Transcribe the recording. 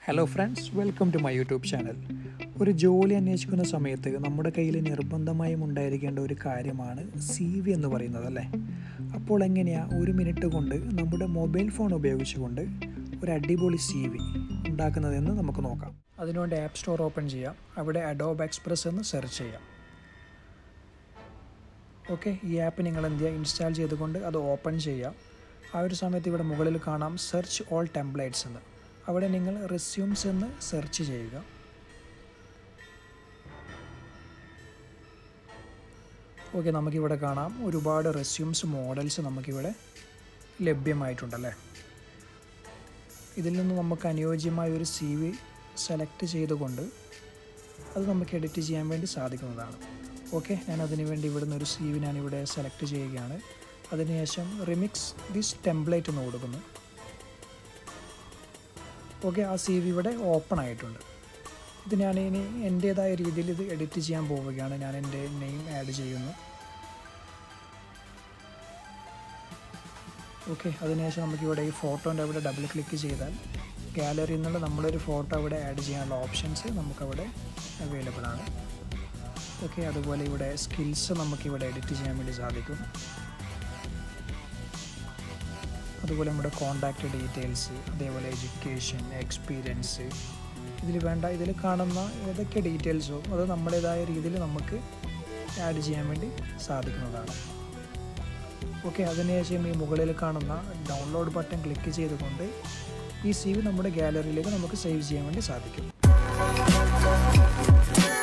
hello friends welcome to my YouTube channel ഒരു ജോലി അന്വേഷിക്കുന്ന സമയത്ത് നമ്മുടെ കയ്യിൽ നിർബന്ധമായും ഉണ്ടായിരിക്കേണ്ട ഒരു കാര്യമാണ് സി വി എന്ന് പറയുന്നത് അല്ലേ അപ്പോൾ എങ്ങനെയാണ് ഒരു മിനിറ്റ് കൊണ്ട് നമ്മുടെ മൊബൈൽ ഫോൺ ഉപയോഗിച്ചുകൊണ്ട് ഒരു അടിപൊളി സി വി ഉണ്ടാക്കുന്നതെന്ന് നമുക്ക് നോക്കാം അതിനുവേണ്ടി ആപ്പ് സ്റ്റോർ ഓപ്പൺ ചെയ്യാം അവിടെ അഡോബ് എക്സ്പ്രസ് എന്ന് സെർച്ച് ചെയ്യാം ഓക്കെ ഈ ആപ്പ് നിങ്ങൾ എന്ത് ചെയ്യുക ഇൻസ്റ്റാൾ ചെയ്തുകൊണ്ട് അത് ഓപ്പൺ ചെയ്യാം ആ ഒരു സമയത്ത് ഇവിടെ മുകളിൽ കാണാം സെർച്ച് ഓൾ ടെംപ്ലേറ്റ്സ് എന്ന് അവിടെ നിങ്ങൾ റെസ്യൂംസ് എന്ന് സെർച്ച് ചെയ്യുക ഓക്കെ നമുക്കിവിടെ കാണാം ഒരുപാട് റെസ്യൂംസ് മോഡൽസ് നമുക്കിവിടെ ലഭ്യമായിട്ടുണ്ടല്ലേ ഇതിൽ നിന്ന് നമുക്ക് അനുയോജ്യമായ ഒരു സി വി സെലക്ട് ചെയ്തുകൊണ്ട് അത് നമുക്ക് എഡിറ്റ് ചെയ്യാൻ വേണ്ടി സാധിക്കുന്നതാണ് ഓക്കെ ഞാൻ അതിന് വേണ്ടി ഇവിടുന്ന് ഒരു സി വി ഞാനിവിടെ സെലക്ട് ചെയ്യുകയാണ് അതിനുശേഷം റിമിക്സ് ദിസ് ടെംപ്ലേറ്റ് എന്ന് കൊടുക്കുന്നു ഓക്കെ ആ സി വി ഇവിടെ ഓപ്പൺ ആയിട്ടുണ്ട് ഇത് ഞാൻ ഇനി എൻ്റേതായ രീതിയിൽ ഇത് എഡിറ്റ് ചെയ്യാൻ പോവുകയാണ് ഞാൻ എൻ്റെ നെയിം ആഡ് ചെയ്യുന്നു ഓക്കെ അതിനുശേഷം നമുക്കിവിടെ ഈ ഫോട്ടോൻ്റെ അവിടെ ഡബിൾ ക്ലിക്ക് ചെയ്താൽ ഗാലറിയിൽ നിന്നുള്ള നമ്മളൊരു ഫോട്ടോ അവിടെ ആഡ് ചെയ്യാനുള്ള ഓപ്ഷൻസ് നമുക്കവിടെ അവൈലബിൾ ആണ് ഓക്കെ അതുപോലെ ഇവിടെ സ്കിൽസ് നമുക്കിവിടെ എഡിറ്റ് ചെയ്യാൻ വേണ്ടി സാധിക്കും അതുപോലെ നമ്മുടെ കോണ്ടാക്റ്റ് ഡീറ്റെയിൽസ് അതേപോലെ എഡ്യൂക്കേഷൻ എക്സ്പീരിയൻസ് ഇതിൽ വേണ്ട ഇതിൽ കാണുന്ന ഏതൊക്കെ ഡീറ്റെയിൽസോ അത് നമ്മുടേതായ രീതിയിൽ നമുക്ക് ആഡ് ചെയ്യാൻ വേണ്ടി സാധിക്കുന്നതാണ് ഓക്കെ അതിനുശേഷം ഈ മുകളിൽ കാണുന്ന ഡൗൺലോഡ് ബട്ടൺ ക്ലിക്ക് ചെയ്തുകൊണ്ട് ഈ സി വി നമ്മുടെ ഗാലറിയിലേക്ക് നമുക്ക് സേവ് ചെയ്യാൻ വേണ്ടി സാധിക്കും